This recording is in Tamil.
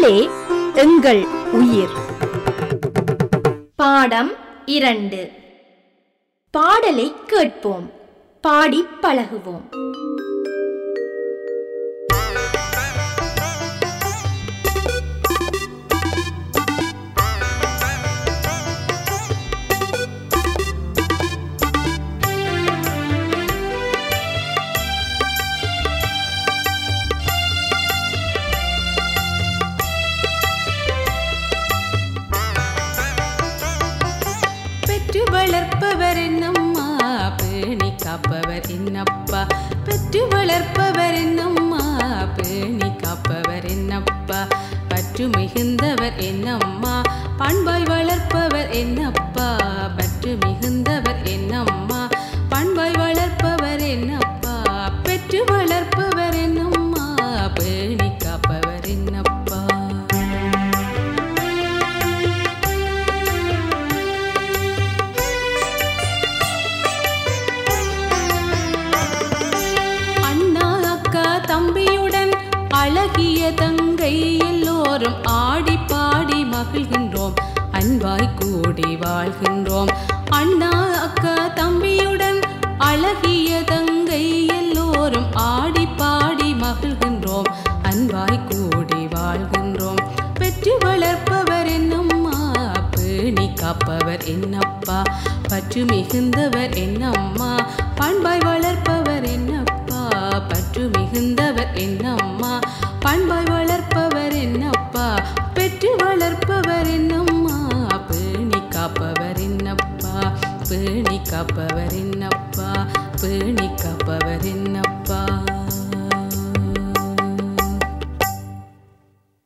தமிழே எங்கள் உயிர் பாடம் இரண்டு பாடலை கேட்போம் பாடி பழகுவோம் பெற்று வளர்ப்பவர் என்னம்மா பேணி காப்பவர் என்னப்பா பெற்று வளர்ப்பவர் என்னம்மா பேணி காப்பவர் என்னப்பா பற்று மிகுந்தவர் என்னம்மா பண்பாய் வளர்ப்பவர் என்னப்பா பற்று மிகுந்தவர் என்னம்மா பண்பாய் வளர்ப்பவர் என்னப்பா பெற்று வளர்ப்பவர் என்னம்மா பேணி காப்பவர் என்னப்பா அண்ணா அக்கா தம்பியுடன் அழகிய தங்கை எல்லோரும் ஆடி பாடி மகிழ்கின்றோம் அன்பாய் கூடி வாழ்கின்றோம் அண்ணா அக்கா தம்பியுடன் அழகிய தங்கை எல்லோரும் ஆடி பாடி மகிழ்கின்றோம் அன்பாய் கூடி வாழ்கின்றோம் பெற்று வளர்ப்பவர் என்னம்மா பேணி காப்பவர் என்னப்பா பற்று மிகுந்தவர் என்னம்மா பண்பாய் வளர்ப்பவர் என்னப்பா பற்று மிகுந்தவர் என்னம்மா பண்பாய் வளர்ப்பவர் என்னப்பா பெற்று வளர்ப்பவர் என்னம்மா பேணி காப்பவர் என்னப்பா பேணி காப்பவர் என்ன